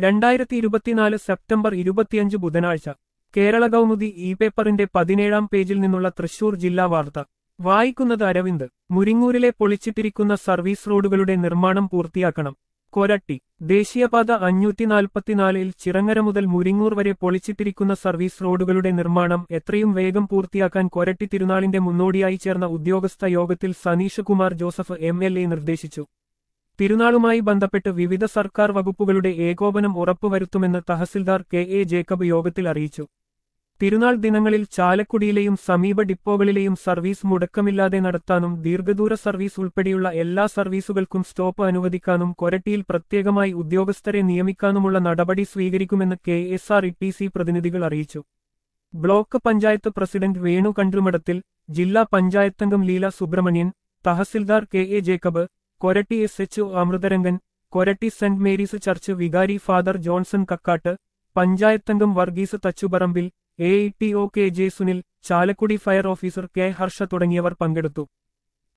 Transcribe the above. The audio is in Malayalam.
രണ്ടായിരത്തി ഇരുപത്തിനാല് സെപ്റ്റംബർ ഇരുപത്തിയഞ്ച് ബുധനാഴ്ച കേരള കൗമുദി ഇ പേപ്പറിന്റെ പതിനേഴാം പേജിൽ നിന്നുള്ള തൃശൂർ ജില്ലാ വാർത്ത വായിക്കുന്നത് അരവിന്ദ് മുരിങ്ങൂരിലെ പൊളിച്ചിട്ടിരിക്കുന്ന സർവീസ് റോഡുകളുടെ നിർമ്മാണം പൂർത്തിയാക്കണം കൊരട്ടി ദേശീയപാത അഞ്ഞൂറ്റി നാൽപ്പത്തിനാലിൽ ചിറങ്ങര മുതൽ മുരിങ്ങൂർ വരെ പൊളിച്ചിട്ടിരിക്കുന്ന സർവീസ് റോഡുകളുടെ നിർമ്മാണം എത്രയും വേഗം പൂർത്തിയാക്കാൻ കൊരട്ടി തിരുനാളിന്റെ മുന്നോടിയായി ചേർന്ന ഉദ്യോഗസ്ഥ യോഗത്തിൽ Saneesh Kumar Joseph M L A നിർദ്ദേശിച്ചു തിരുനാളുമായി ബന്ധപ്പെട്ട് വിവിധ സർക്കാർ വകുപ്പുകളുടെ ഏകോപനം ഉറപ്പുവരുത്തുമെന്ന് തഹസിൽദാർ കെ എ ജേക്കബ് യോഗത്തിൽ അറിയിച്ചു തിരുനാൾ ദിനങ്ങളിൽ ചാലക്കുടിയിലെയും സമീപ ഡിപ്പോകളിലെയും സർവീസ് മുടക്കമില്ലാതെ നടത്താനും ദീർഘദൂര സർവീസ് ഉൾപ്പെടെയുള്ള എല്ലാ സർവീസുകൾക്കും സ്റ്റോപ്പ് അനുവദിക്കാനും കൊരട്ടിയിൽ പ്രത്യേകമായി ഉദ്യോഗസ്ഥരെ നിയമിക്കാനുമുള്ള നടപടി സ്വീകരിക്കുമെന്ന് K S R E T C പ്രതിനിധികൾ അറിയിച്ചു ബ്ലോക്ക് പഞ്ചായത്ത് പ്രസിഡന്റ് വേണു കണ്ടുമടത്തിൽ ജില്ലാ പഞ്ചായത്തംഗം Leela Subrahmanyan tahsildar K A Jacob Koratty S H Amritharangan Koratty saint Mary's church വികാരി ഫാദർ ജോൺസൺ കക്കാട്ട് പഞ്ചായത്തംഗം Varghese Thachuparambil A T O K J Sunil Chalakudy fire officer K Harsha തുടങ്ങിയവർ പങ്കെടുത്തു